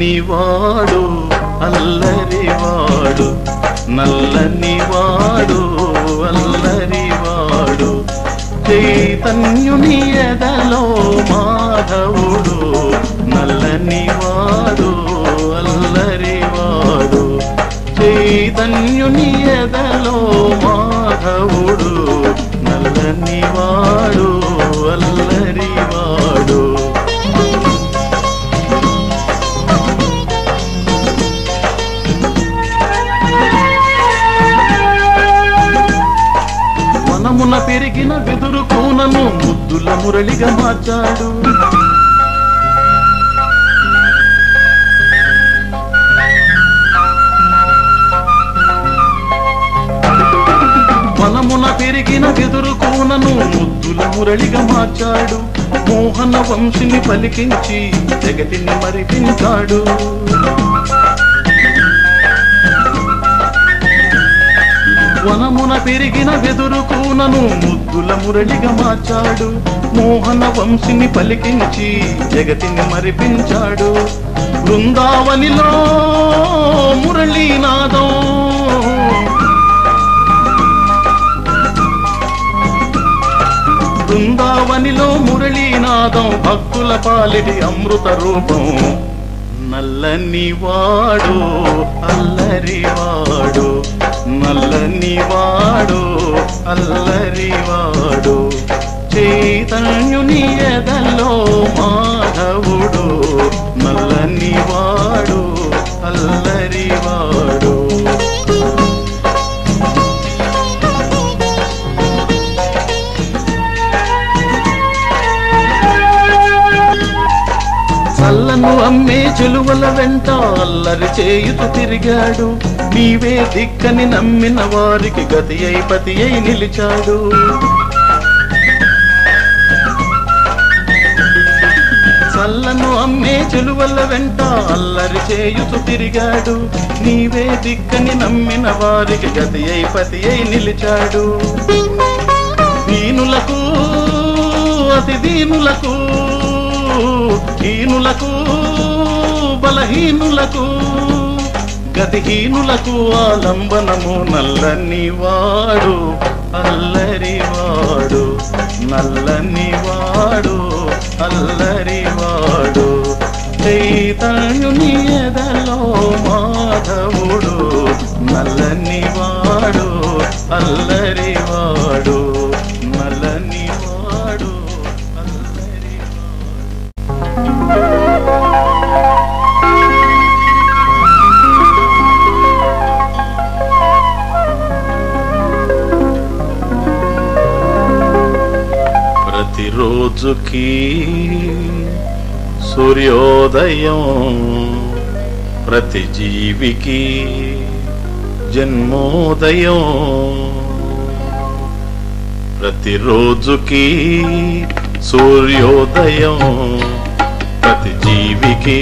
నల్లని వాడు అల్లరి వాడు నల్లని వాడు అల్లరి వాడు చైతన్యుని ఎదలో మాధవుడు నల్లని వాడు అల్లరి వాడు చైతన్యుని ఎదలో మాధవుడు నల్లని వాడు అల్లరి వాడు వనమున పెరిగిన వెదురు కోనను ముద్దుల మురళిగా మార్చాడు వనమున పెరిగిన వెదురు కోనను ముద్దుల మురళిగా మార్చాడు మోహన వంశిని పలికించి జగతిని మరిపించాడు వనమున పెరిగిన వెదురు కూనను ముద్దుల మురళిగా మార్చాడు మోహన వంశిని పలికించి జగతిని మరిపించాడు బృందావనిలో మురళీనాదం బృందావనిలో మురళీనాదం భక్తుల పాలిటి అమృత రూపం నల్లని వాడు అల్లరి వాడు నల్లని వాడు అల్లరి వాడు చైతన్యుని ఎదలో మాధవుడు నల్లని వాడు అల్లరి వాడు చల్లను అమ్మే చెలువల వెంట అల్లరి చేయుతూ తిరిగాడు నీవే దిక్కని నమ్మిన వారికి గతి అయి పతి అయి నిలిచాడు చల్లను అమ్మే చెలువల వెంట అల్లరి చేయుతూ తిరిగాడు నీవే దిక్కని నమ్మిన వారికి గతి అయి పతి అయి నిలిచాడు దీనులకు అతి దీనులకు హీనులకు బలహీనులకు గతిహీనులకు ఆలంబనము నల్లని వాడు అల్లరి వాడు నల్లని వాడు అల్లరి వాడు చైతన్యుని ఎదలో మాధవుడు నల్లని వాడు అల్లరి వాడు నల్లని వాడు అల్లరి వాడు ప్రతిరోజుకి సూర్యోదయం ప్రతి జీవికి జన్మోదయం ప్రతిరోజుకి సూర్యోదయం ప్రతి జీవికి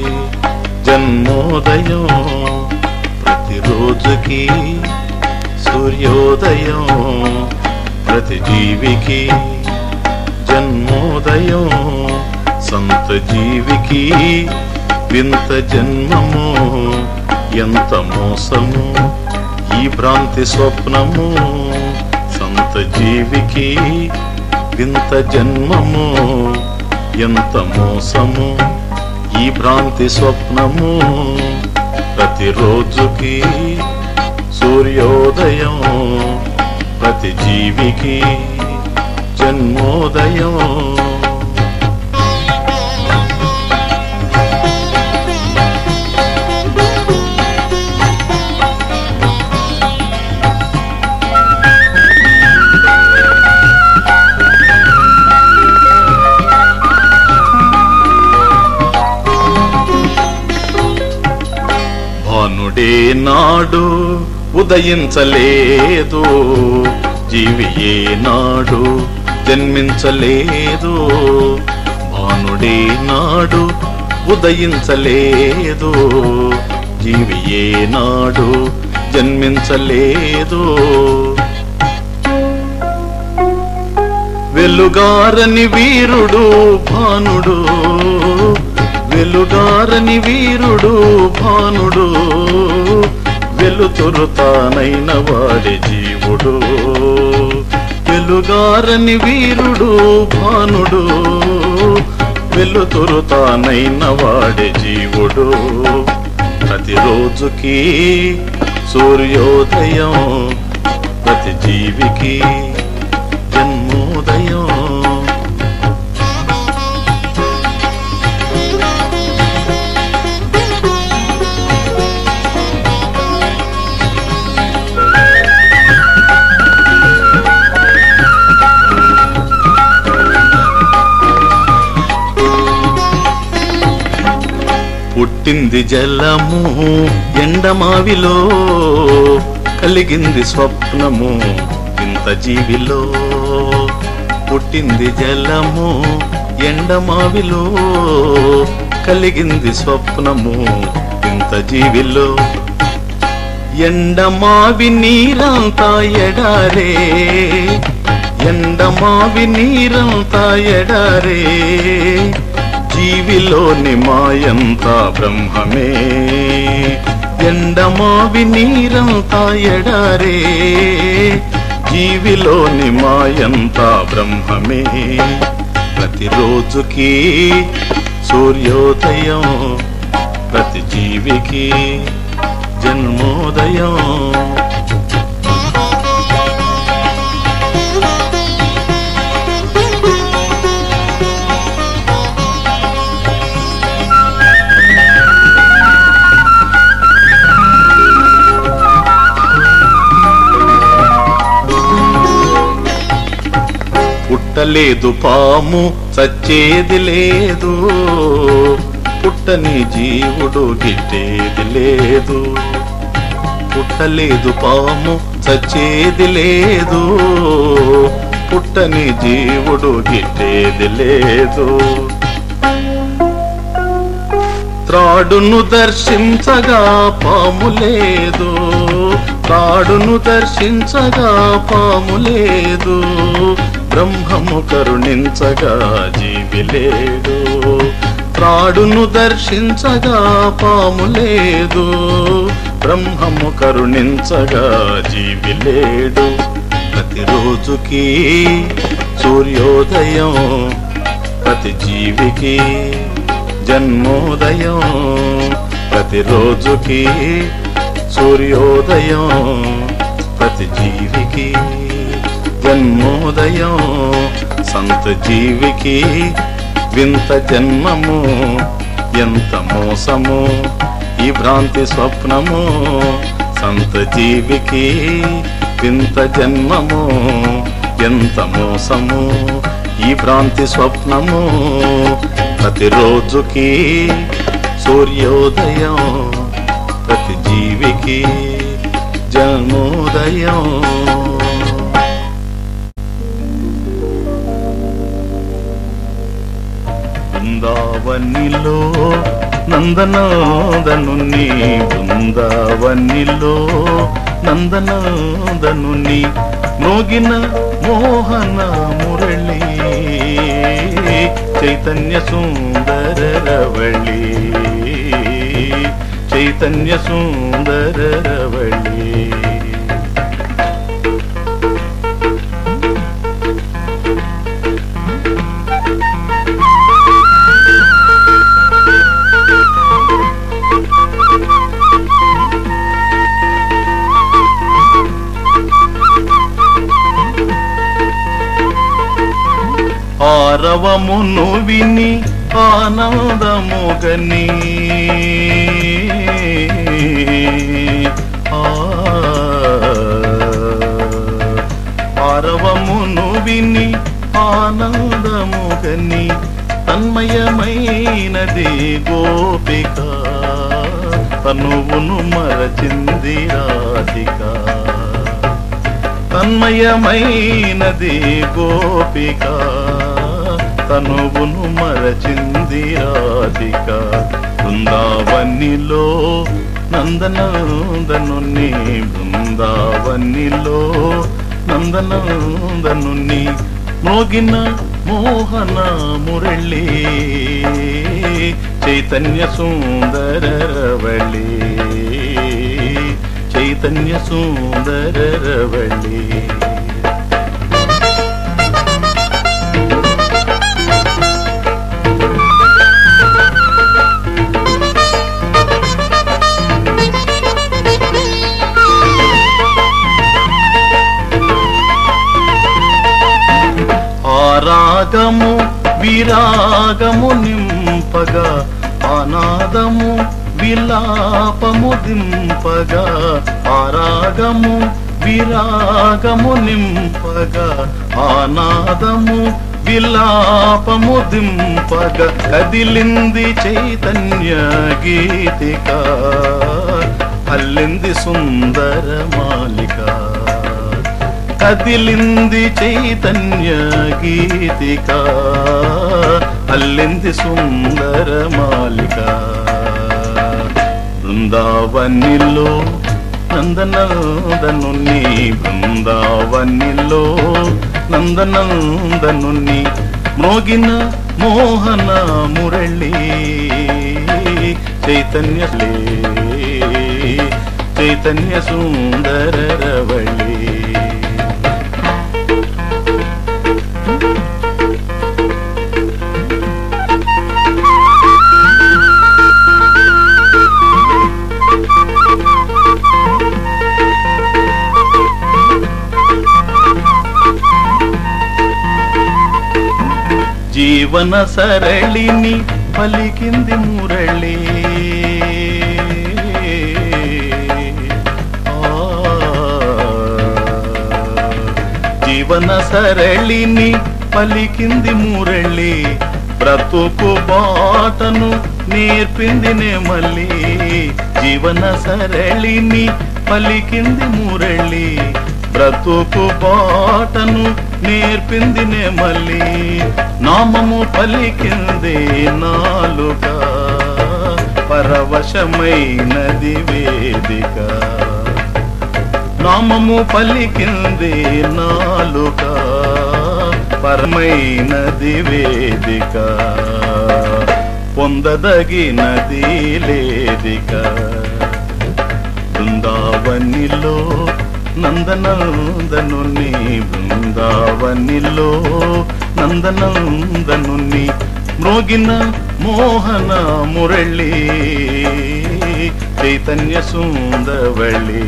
జన్మోదయం ప్రతిరోజుకి సూర్యోదయం ప్రతి జీవికి జన్మోదయం సంత జీవికి వింత జన్మము ఎంత మోసము ఈ భ్రాంతి స్వప్నము సంత జీవికి వింత జన్మము ఎంత మోసము ఈ భ్రాంతి స్వప్నము ప్రతిరోజుకి సూర్యోదయం ప్రతి జీవికి జన్మోదయం భానుడే నాడు ఉదయించలేదు జీవి ఏ నాడు జన్మించలేదు భానుడే నాడు ఉదయించలేదు జీవి ఏ నాడు జన్మించలేదు వెలుగారని వీరుడు భానుడు వెలుగారని వీరుడు భానుడు వెలుతురు తానైన వాడి జీవుడు వెలుగారని వీరుడు భానుడు వెలుతురు తానైన వాడి జీవుడు ప్రతిరోజుకి సూర్యోదయం ప్రతి జీవికి జన్మోదయం పుట్టింది జలము ఎండమావిలో కలిగింది స్వప్నము ఇంత జీవిలో పుట్టింది జలము ఎండమావిలో కలిగింది స్వప్నము ఇంత జీవిలో ఎండమావి నీరంతా ఎడారే ఎండమావి నీరంతా ఎడారే జీవిలోని మాయంతా బ్రహ్మమే ఎండమావి నీరంతా ఎడారే జీవిలోని మాయంతా బ్రహ్మమే ప్రతిరోజుకి సూర్యోదయం ప్రతి జీవికి జన్మోదయం పుట్టలేదు పాము చచ్చేది లేదు పుట్టని జీవుడు గిట్టేది లేదు పుట్టలేదు పాము చచ్చేది లేదు పుట్టని జీవుడు గిట్టేది లేదు త్రాడును దర్శించగా పాము లేదు త్రాడును దర్శించగా పాము లేదు బ్రహ్మము కరుణించగా జీవి లేడు త్రాడును దర్శించగా పాము లేదు బ్రహ్మము కరుణించగా జీవి లేడు ప్రతిరోజుకి సూర్యోదయం ప్రతి జీవికి జన్మోదయం ప్రతిరోజుకి సూర్యోదయం ప్రతి జీవికి జన్మోదయం సంత జీవికి వింత జన్మము ఎంత మోసము ఈ భ్రాంతి స్వప్నము సంత జీవికి వింత జన్మము ఎంత మోసము ఈ భ్రాంతి స్వప్నము ప్రతిరోజుకి సూర్యోదయం ప్రతి జీవికి జన్మోదయం బృందావనిలో నందనాదను నీ బృందావనిలో నందనాదను నీ మోగిన మోహన మురళి చైతన్య సుందర రవళి చైతన్య సుందర రవళి ఆరవమును విని ఆనందముగని ఆ, ఆరవమును విని ఆనందముగని తన్మయమైనది గోపిక తనువును మరచింది రాధిక తన్మయమైనది గోపిక తనువును మరచింది రాధిక బృందావనిలో నందనందను నీ బృందావనిలో నందనందను నీ మోగిన మోహన మురళి చైతన్య సుందర రవళి చైతన్య సుందర రవళి ఆరాగము విరాగము నింపగా అనాదము విలాపము దింపగా ఆరాగము విరాగము నింపగా ఆనాదము విలాపము దింపగా కదిలింది చైతన్య గీతిక అల్లింది సుందర మాలిక కదిలింది చైతన్య గీతిక అల్లింది సుందర మాలిక బృందావనిలో నందనందనుని బృందావనిలో నందనందనుని మోగిన మోహన మురళి చైతన్యలే చైతన్య సుందర రవళి జీవన సరళిని పలికింది మురళి ఆ, జీవన సరళిని పలికింది మురళి బ్రతుకు బాటను నేర్పింది నెమలి జీవన సరళిని పలికింది మురళి బ్రతుకు బాటను నేర్పింది నెమలి నామము పలికింది నాలుక పరవశమైనది వేదిక నామము పలికింది నాలుక పరమైనది వేదిక పొందదగినది లేదిక బృందావనిలో నందనందనుని బృందావనిలో నందనందనుని మ్రోగిన మోహన మురళి చైతన్య సుందరవళి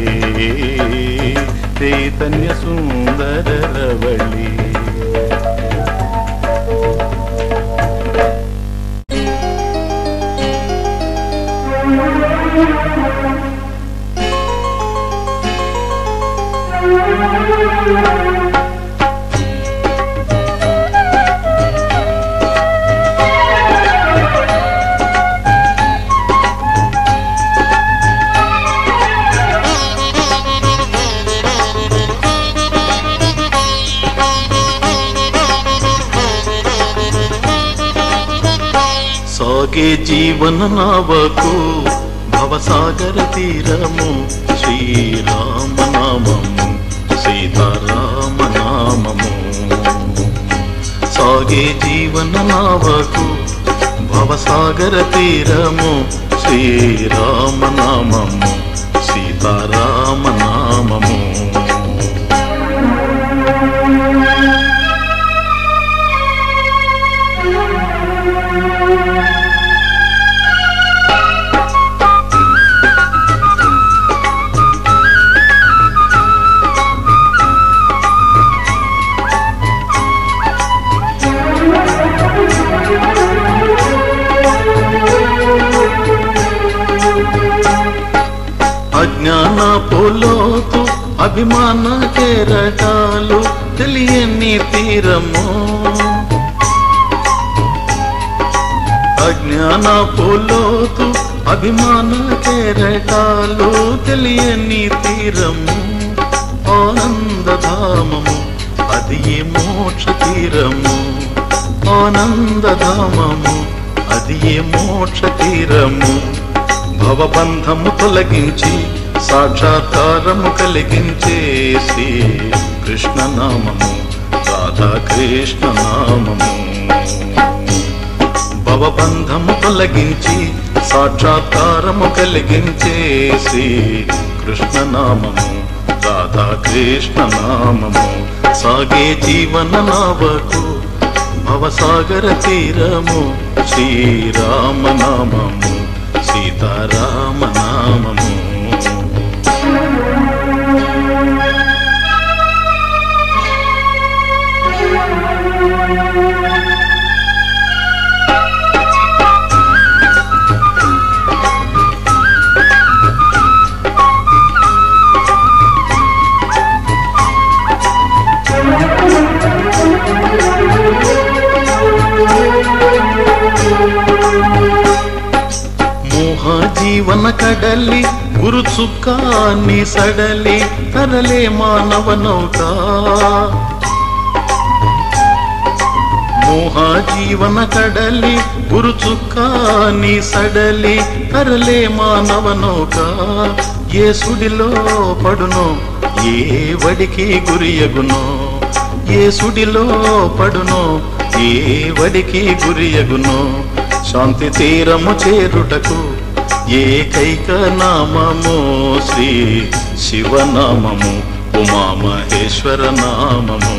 చైతన్య సుందరవళి సాగే జీవన నావకు భవసాగర తీరము శ్రీరామ నామము సీతారామ నామము సాగే జీవన నావకు భవసాగర తీరము శ్రీరామ నామము సీతారామ నామము అజ్ఞాన పోలోతు అభిమాన కెరటాలు తెలియని తీరము అజ్ఞాన పోలోతు అభిమాన కెరటాలు తెలియని తీరము ఆనందధామము అది ఏ మోక్ష తీరము ఆనందధామము అది ఏ మోక్ష తీరము భవబంధము తొలగించి సాక్షాత్కారము కలిగించే శ్రీ కృష్ణ నామము రాధా కృష్ణ నామము భవ భవబంధము తొలగించి సాక్షాత్కారము కలిగించే శ్రీ కృష్ణనామము రాధా కృష్ణ నామము సాగే జీవన నావకు భవసాగర తీరము శ్రీరామ నామము సీతారామ నామము ಮೋಹ ಜೀವನ ಕಡಲಿ ಗುರು ಸುಖಾನಿ ಸಡಲಿ ತರಲೆ ಮಾನವನೌಕ ಮೋಹ ಜೀವನ ಕಡಲಿ ಗುರು ಸುಖಾನಿ సడలి తరలే మానవనౌక ఏ సుడిలో పడునో ఏ వడికి గురియగునో ఏ సుడిలో పడునో ఏ వడికి గురియగునో శాంతి తీరము చేరుటకు ఏకైక నామము శ్రీ శివనామము ఉమామహేశ్వర నామము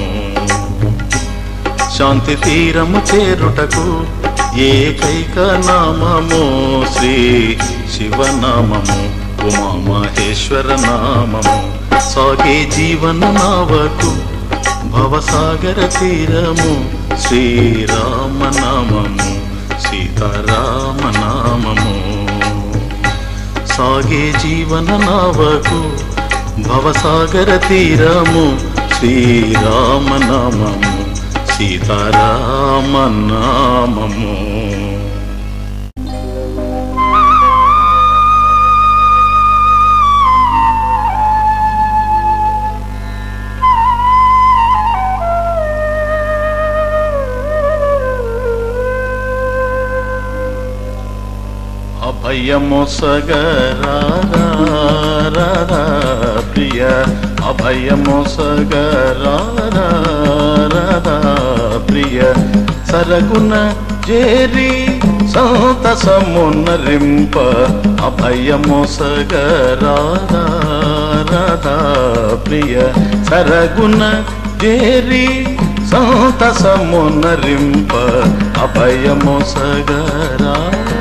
శాంతి తీరము చేరుటకు ఏకైక నామము శ్రీ శివనామము ఉమామహేశ్వర నామము సాగే జీవన నావకు భవసాగర తీరము శ్రీరామ నామము సీతారామ నామము సాగే జీవన నావకు భవసాగర తీరము శ్రీరామ నామము సీతారామ నామము అభయమొసగరారా ప్రియ అభయమొసగరారా ప్రియ సరగున చేరి సంతసమున్నరింప అభయమొసగరారా ప్రియ సరగున చేరి సంతసమున్నరింప అభయమొసగరారా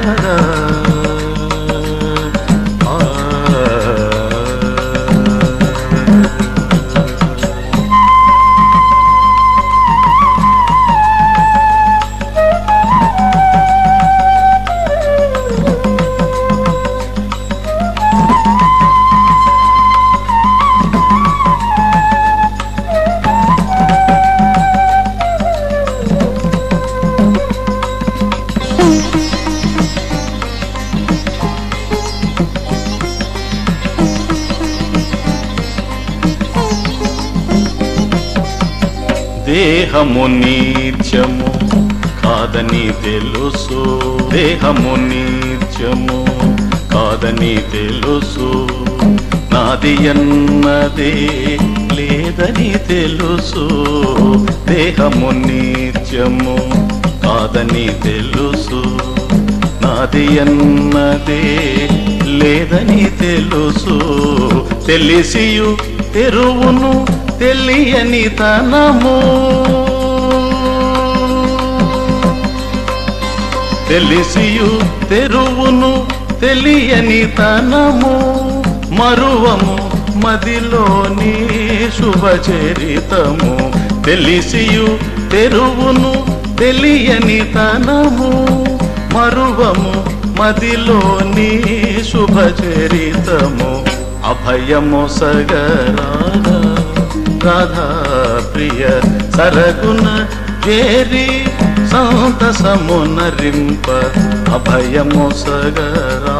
దేహము నీత్యము కాదని తెలుసు దేహము నీత్యము కాదని తెలుసు నాది అన్నదే లేదని తెలుసు దేహము నీత్యము కాదని తెలుసు నాది అన్నదే లేదని తెలుసు తెలిసియు తెరువును తెలియని తనము తెలిసియు తెరువును తెలియని తనము మరువము మదిలోని శుభ చరితము తెలిసియు తెరువును తెలియని తనము మరువము మదిలోని శుభ చరితము అభయము సగరాగా రాధా ప్రియ సరగున చేరి సంతసమునరింప అభయము సగరా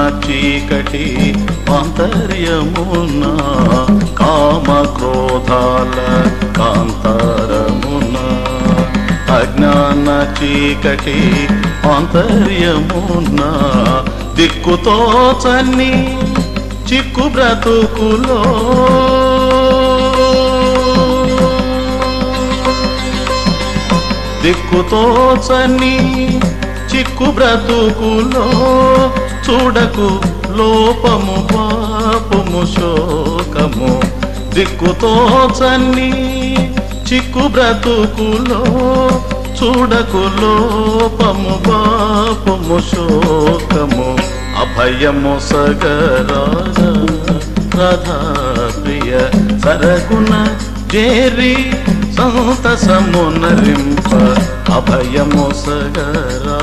చీకటి ఆంతర్యమున కామ క్రోధాల కాంతారమున అజ్ఞాన చీకటి ఆంతర్యమున దిక్కుతో చన్ని చిక్కు బ్రతుకులో దిక్కుతో చని చిక్కు బ్రతుకులో చూడకు లోపము పాపము శోకము దిక్కుతో చని చిక్కు బ్రతుకులో చూడకు లోపము పాపము శోకము అభయము సగరార రాధా ప్రియ సరగుణ జేరి సంతసమునరింప అభయము సగరార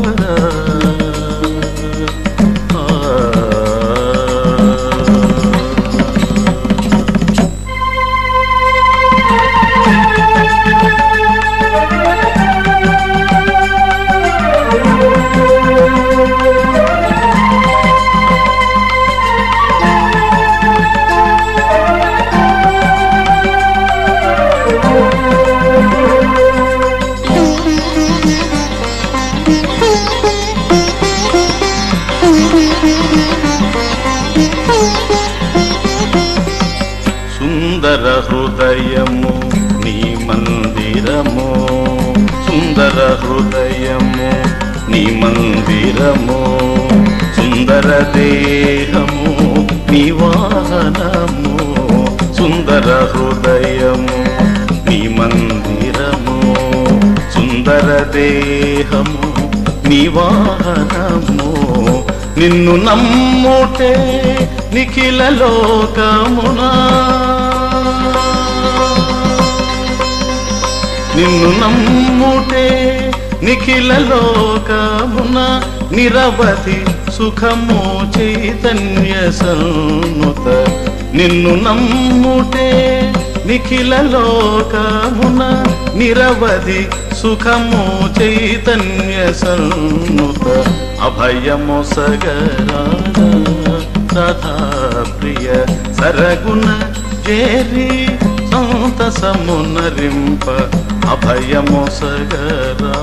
సుందర హృదయము నీ మందిరము సుందర హృదయము నీ మందిరము సుందర దేహము నీ వాహనము సుందర హృదయము నీ మందిరము సుందర దేహము నీ వాహనము నిన్ను నమ్ముటే నిఖిల లోకమునా నిన్ను నమ్ముటే నిఖిల లోకమున నిరవధి సుఖము చైతన్య సన్నుత నిన్ను నమ్ముటే నిఖిల లోకమున నిరవధి సుఖము చైతన్య సన్నుత అభయము సగరా రాధా ప్రియ సరగుణ జేరి సంతసమునరింప అభయము సగరా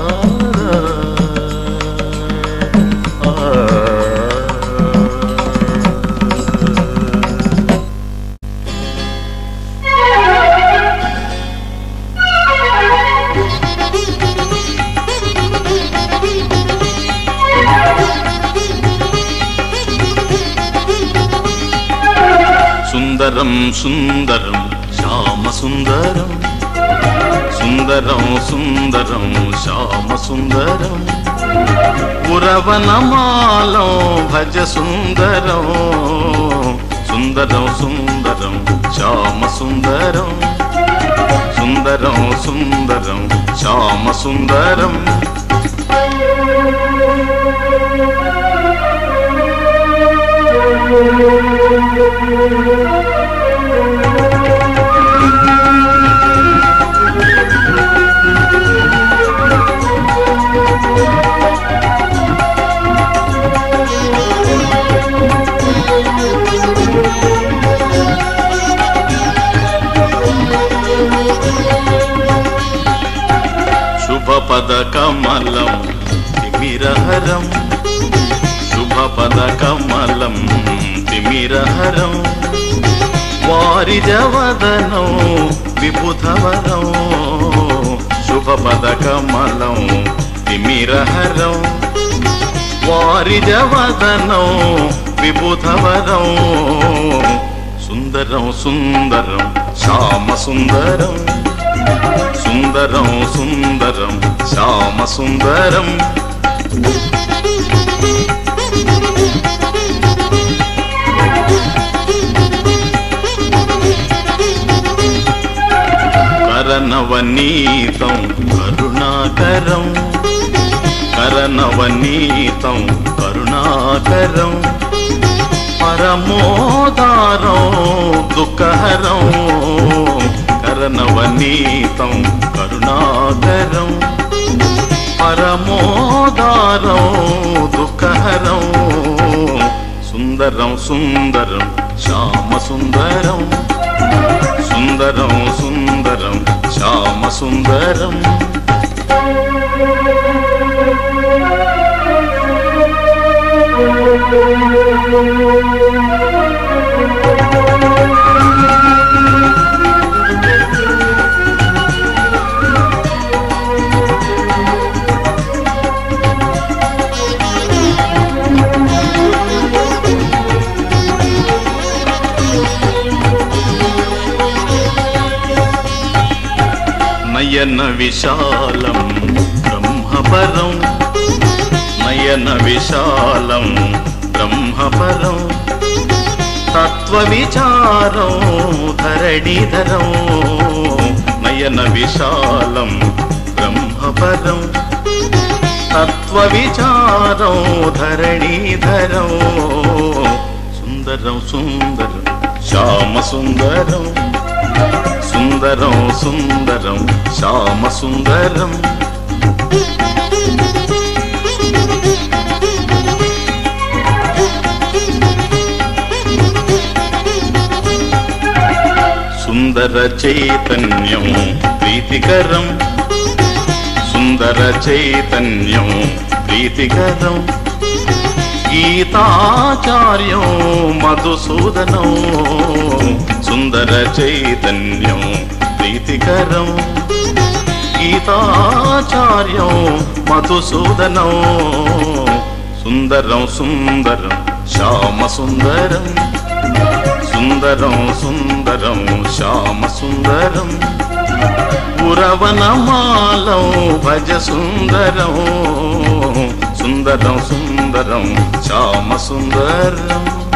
సుందరం సుందరం శ్యామ సుందరం సుందరం సుందరం శ్యామ సుందరం పురవనమాలం భజ సుందరం సుందరం సుందరం శ్యామ సుందరం సుందరం సుందరం శ్యామ సుందరం శుభపద కమలం తిమిరహరం శుభపద కమలం తిమిరహరం వారిజవదనం విబుధవరం శుభపద కమలం తిమిరహరం వారిజవదనం విబుధవరం సుందరం సుందరం శ్యామ సుందరం సుందరం సుందరం శ్యామ సుందరం కరనవనీతం కరుణాకరం కరనవనీతం కరుణాకరం పరమోదారం దుఃఖహరం కరనవనీతం కరుణాకరం పరమోదారం దుఃఖహరం సుందరం సుందరం శ్యామ సుందరం సుందరం సుందరం శ్యామ సుందరం నయన విశాలం బ్రహ్మపరం నయన విశాలం బ్రహ్మపరం తత్వ విచారం ధరణిధరం నయన విశాలం బ్రహ్మపరం తత్వ విచారం ధరణిధరం సుందరం సుందరం శ్యామ సుందరం సుందరం సుందరం శ్యామ సుందరం సుందర చైతన్యం ప్రీతికరం సుందర చైతన్యం ప్రీతికరం గీతాచార్యం మధుసూదనం సుందర చైతన్యం ప్రీతికరం గీతాచార్యం మధుసూదనం సుందరం సుందరం శ్యామ సుందరం సుందరం సుందరం శ్యామ సుందరం పురవనమాలం భజ సుందరం సుందరం సుందరం శ్యామ సుందరం